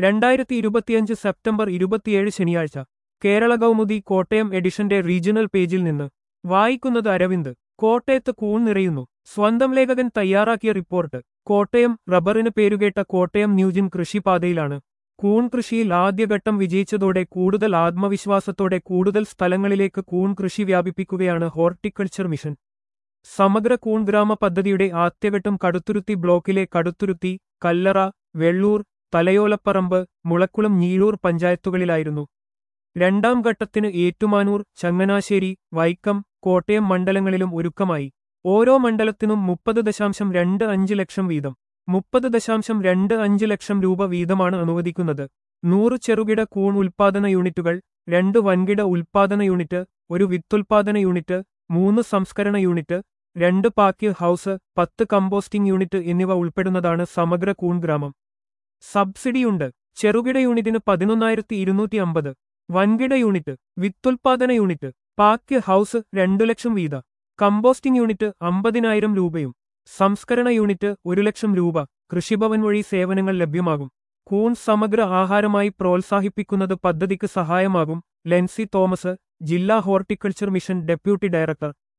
രണ്ടായിരത്തി ഇരുപത്തിയഞ്ച് സെപ്റ്റംബർ ഇരുപത്തിയേഴ് ശനിയാഴ്ച കേരള കൗമുദി കോട്ടയം എഡിഷന്റെ റീജിയണൽ പേജിൽ നിന്ന് വായിക്കുന്നത് അരവിന്ദ് കോട്ടയത്ത് കൂൺ നിറയുന്നു സ്വന്തം ലേഖകൻ തയ്യാറാക്കിയ റിപ്പോർട്ട് കോട്ടയം റബ്ബറിന് പേരുകേട്ട കോട്ടയം ന്യൂജിൻ കൃഷിപാതയിലാണ് കൂൺ കൃഷിയിൽ ആദ്യഘട്ടം വിജയിച്ചതോടെ കൂടുതൽ ആത്മവിശ്വാസത്തോടെ കൂടുതൽ സ്ഥലങ്ങളിലേക്ക് കൂൺ കൃഷി വ്യാപിപ്പിക്കുകയാണ് ഹോർട്ടിക്കൾച്ചർ മിഷൻ സമഗ്ര കൂൺ ഗ്രാമ പദ്ധതിയുടെ ആദ്യഘട്ടം കടുത്തുരുത്തി ബ്ലോക്കിലെ കടുത്തുരുത്തി കല്ലറ വെള്ളൂർ തലയോലപ്പറമ്പ് മുളക്കുളം ഞീഴൂർ പഞ്ചായത്തുകളിലായിരുന്നു രണ്ടാം ഘട്ടത്തിന് ഏറ്റുമാനൂർ ചങ്ങനാശ്ശേരി വൈക്കം കോട്ടയം മണ്ഡലങ്ങളിലും ഒരുക്കമായി ഓരോ മണ്ഡലത്തിനും മുപ്പത് ദശാംശം രണ്ട് അഞ്ച് ലക്ഷം വീതം മുപ്പത് ദശാംശം രണ്ട് അഞ്ച് ലക്ഷം രൂപ വീതമാണ് അനുവദിക്കുന്നത് നൂറ് ചെറുകിട കൂൺ ഉൽപാദന യൂണിറ്റുകൾ രണ്ട് വൻകിട ഉൽപാദന യൂണിറ്റ് ഒരു വിത്തുൽപാദന യൂണിറ്റ് മൂന്ന് സംസ്കരണ യൂണിറ്റ് രണ്ട് പാക്ക് ഹൌസ് പത്ത് കമ്പോസ്റ്റിംഗ് യൂണിറ്റ് എന്നിവ ഉൾപ്പെടുന്നതാണ് സമഗ്ര കൂൺ ഗ്രാമം സബ്സിഡിയുണ്ട് ചെറുകിട യൂണിറ്റിന് പതിനൊന്നായിരത്തി ഇരുന്നൂറ്റി അമ്പത് വൻകിട യൂണിറ്റ് വിത്തുൽപാദന യൂണിറ്റ് പാക്ക് ഹൌസ് രണ്ടു ലക്ഷം വീത കമ്പോസ്റ്റിംഗ് യൂണിറ്റ് അമ്പതിനായിരം രൂപയും സംസ്കരണ യൂണിറ്റ് ഒരു ലക്ഷം രൂപ കൃഷിഭവൻ വഴി സേവനങ്ങൾ ലഭ്യമാകും കൂൺ സമഗ്ര ആഹാരമായി പ്രോത്സാഹിപ്പിക്കുന്നത് പദ്ധതിക്ക് സഹായമാകും ലെൻസി തോമസ് ജില്ലാ ഹോർട്ടിക്കൾച്ചർ മിഷൻ ഡെപ്യൂട്ടി ഡയറക്ടർ